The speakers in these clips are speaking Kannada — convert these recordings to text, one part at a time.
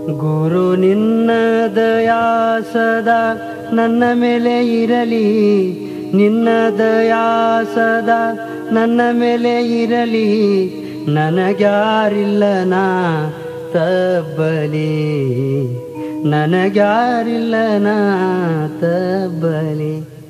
ಗುರು ನಿನ್ನ ದಯಾ ಸದಾ ನನ್ನ ಮೇಲೆ ಇರಲಿ ನಿನ್ನ ದಯಾ ಸದಾ ನನ್ನ ಮೇಲೆ ಇರಲಿ ನನಗ್ಯಾರಿಲ್ಲ ನಾ ತಬ್ಬಲಿ ನನಗ್ಯಾರಿಲ್ಲ ನಾ ತಬ್ಬಲಿ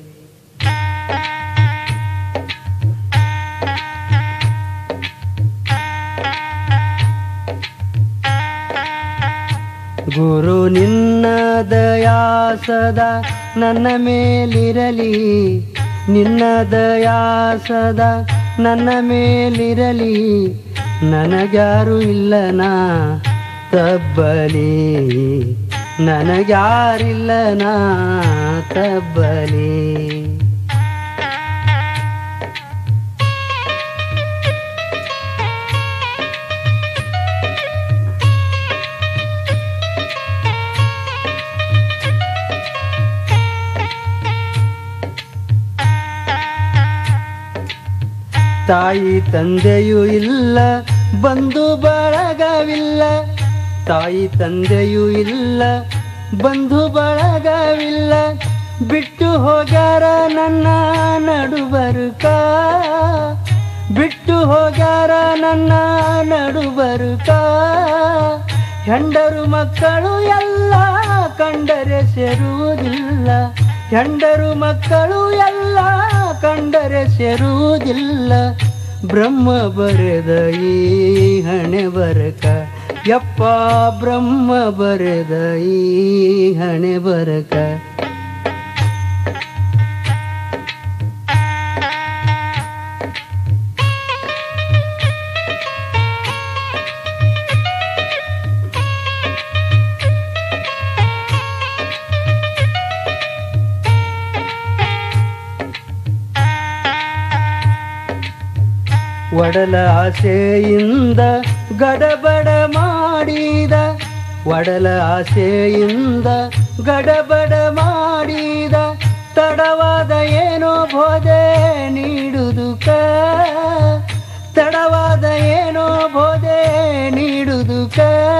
ಗುರು ನಿನ್ನ ದಯಾ ಸದಾ ನನ್ನ ಮೇಲಿರಲಿ ನಿನ್ನ ದಯಾ ಸದಾ ನನ್ನ ಮೇಲಿರಲಿ ನನಗ್ಯಾರು ಇಲ್ಲ ನಾ ತಬ್ಬಲಿ ನನಗ್ಯಾರಿಲ್ಲ ನಾ ತಬ್ಬಲಿ ತಾಯಿ ತಂದೆಯೂ ಇಲ್ಲ ಬಂಧು ಬಳಗವಿಲ್ಲ ತಾಯಿ ತಂದೆಯೂ ಇಲ್ಲ ಬಂಧು ಬಳಗವಿಲ್ಲ ಬಿಟ್ಟು ಹೋಗ್ಯಾರ ನನ್ನ ನಡುಬರುಕ ಬಿಟ್ಟು ಹೋಗ್ಯಾರ ನನ್ನ ನಡುಬರುಕ ಹೆಂಡರು ಮಕ್ಕಳು ಎಲ್ಲ ಕಂಡರೆ ಸೇರುವುದಿಲ್ಲ ಹೆಂಡರು ಮಕ್ಕಳು ಎಲ್ಲ ಕಂಡರೆ ಸೇರುವುದಿಲ್ಲ ಬ್ರಹ್ಮ ಬರೆದ ಈ ಹಣೆ ಬರಕ ಯಪ್ಪ ಬ್ರಹ್ಮ ಬರೆದ ಈ ಹಣೆ ಬರಕ ಒಡಲ ಆಸೆಯಿಂದ ಗಡಬಡ ಮಾಡಿದ ಒಡಲ ಆಸೆಯಿಂದ ಗಡಬಡ ಮಾಡಿದ ತಡವಾದ ಏನೋ ಬೋಧೆ ನೀಡುದುಕ ತಡವಾದ ಏನೋ ಬೋಧೆ ನೀಡುದುಕ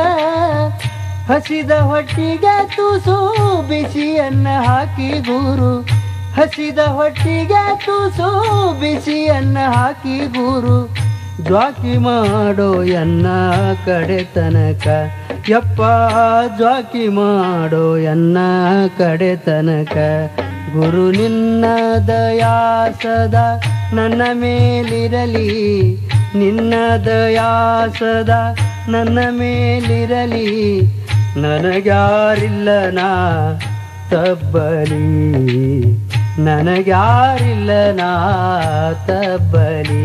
ಹಸಿದ ಹೊಟ್ಟಿಗೆ ತುಸು ಬಿಸಿಯನ್ನ ಹಾಕಿ ಗುರು ಹಸಿದ ಹೊಟ್ಟಿಗೆ ತುಸು ಬಿಸಿಯನ್ನ ಹಾಕಿ ಗುರು ಜ್ವಾಕಿ ಮಾಡೋ ಎನ್ನ ಕಡೆ ತನಕ ಯಪ್ಪ ಜ್ವಾಕಿ ಮಾಡೋ ಎನ್ನ ಕಡೆ ತನಕ ಗುರು ನಿನ್ನ ದಯಾ ಸದಾ ನನ್ನ ಮೇಲಿರಲಿ ನಿನ್ನ ದಯಾ ಸದಾ ನನ್ನ ಮೇಲಿರಲಿ ನನಗ್ಯಾರಿಲ್ಲ ನಾ ತಬ್ಬಲಿ ನನಗ್ಯಾರಿಲ್ಲ ನಾ ತಬ್ಬಲಿ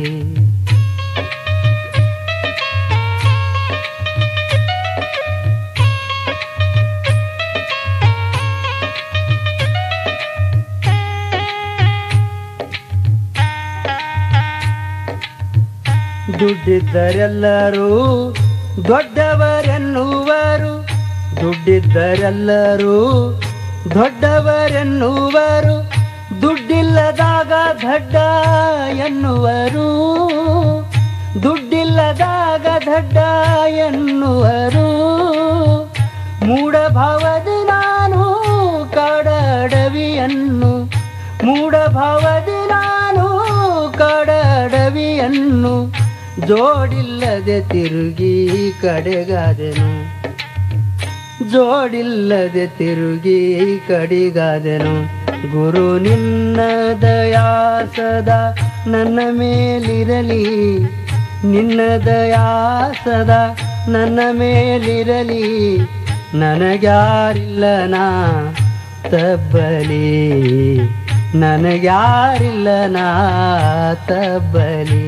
ದುಡ್ಡಿದ್ದರೆಲ್ಲರೂ ದೊಡ್ಡವರೆನ್ನುವರು ದುಡ್ಡಿದ್ದರೆಲ್ಲರೂ ದೊಡ್ಡವರೆನ್ನುವರು ದುಡ್ಡಿಲ್ಲದಾಗ ದಡ್ಡ ಎನ್ನುವರು ದುಡ್ಡಿಲ್ಲದಾಗ ದಡ್ಡ ಎನ್ನುವರು ಮೂಢಭಾವದಿ ನಾನು ಕಾಡಡವಿಯನ್ನು ಮೂಢಭಾವದಿ ನಾನು ಕಾಡಡವಿಯನ್ನು ಜೋಡಿಲ್ಲದೆ ತಿರುಗಿ ಕಡೆಗಾದೆನು ಜೋಡಿಲ್ಲದೆ ತಿರುಗಿ ಕಡಿಗಾದೆನು ಗುರು ನಿನ್ನ ದಯಾ ಸದಾ ನನ್ನ ಮೇಲಿರಲಿ ನಿನ್ನ ದಯಾ ಸದಾ ನನ್ನ ಮೇಲಿರಲಿ ನನಗ್ಯಾರಿಲ್ಲ ನಾ ತಬ್ಬಲಿ ನನಗ್ಯಾರಿಲ್ಲ ನಾ ತಬ್ಬಲಿ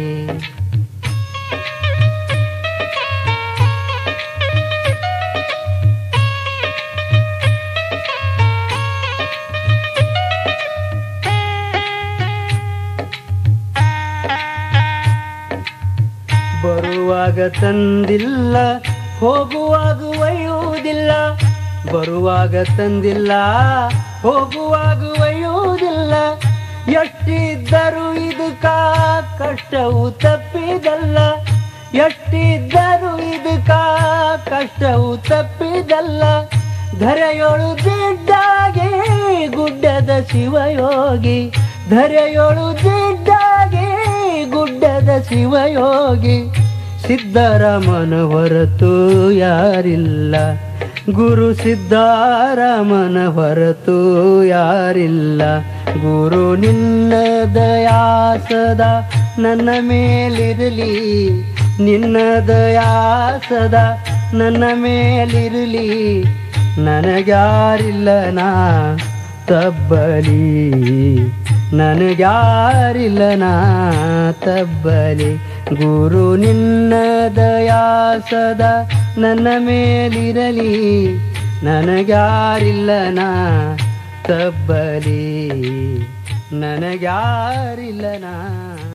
ಬರುವಾಗ ತಂದಿಲ್ಲ ಹೋಗುವಾಗ ಒಯ್ಯುವುದಿಲ್ಲ ಬರುವಾಗ ತಂದಿಲ್ಲ ಹೋಗುವಾಗ ಒಯ್ಯುವುದಿಲ್ಲ ಎಷ್ಟಿದ್ದರೂ ಇದಕ್ಕ ಕಷ್ಟವು ತಪ್ಪಿದಲ್ಲ ಎಷ್ಟಿದ್ದರೂ ಇದಕ್ಕ ಕಷ್ಟವು ತಪ್ಪಿದಲ್ಲ ಧರೆಯೊಳು ದಿಡ್ಡಾಗೆ ಗುಡ್ಡದ ಶಿವಯೋಗಿ ಧರೆಯೊಳು ದಿಡ್ಡಾಗೆ ಗುಡ್ಡದ ಶಿವಯೋಗಿ ಸಿದ್ದರಾಮನ ಹೊರತು ಯಾರಿಲ್ಲ ಗುರು ಸಿದ್ಧಾರಾಮನ ಹೊರತು ಯಾರಿಲ್ಲ ಗುರು ನಿನ್ನ ದಯಾಸದ ನನ್ನ ಮೇಲಿರಲಿ ನಿನ್ನ ದಯಾಸದ ನನ್ನ ಮೇಲಿರಲಿ ನನಗ್ಯಾರಿಲ್ಲ ನಾ ತಬ್ಬಲಿ ನನಗ್ಯಾರಿಲ್ಲ ನಾ ತಬ್ಬಲಿ ಗುರು ನಿನ್ನ ದಯಾಸದ ನನ್ನ ಮೇಲಿರಲಿ ನನಗ್ಯಾರಿಲ್ಲ ನಾ ತಬ್ಬಲಿ ನನಗ್ಯಾರಿಲ್ಲ ನಾ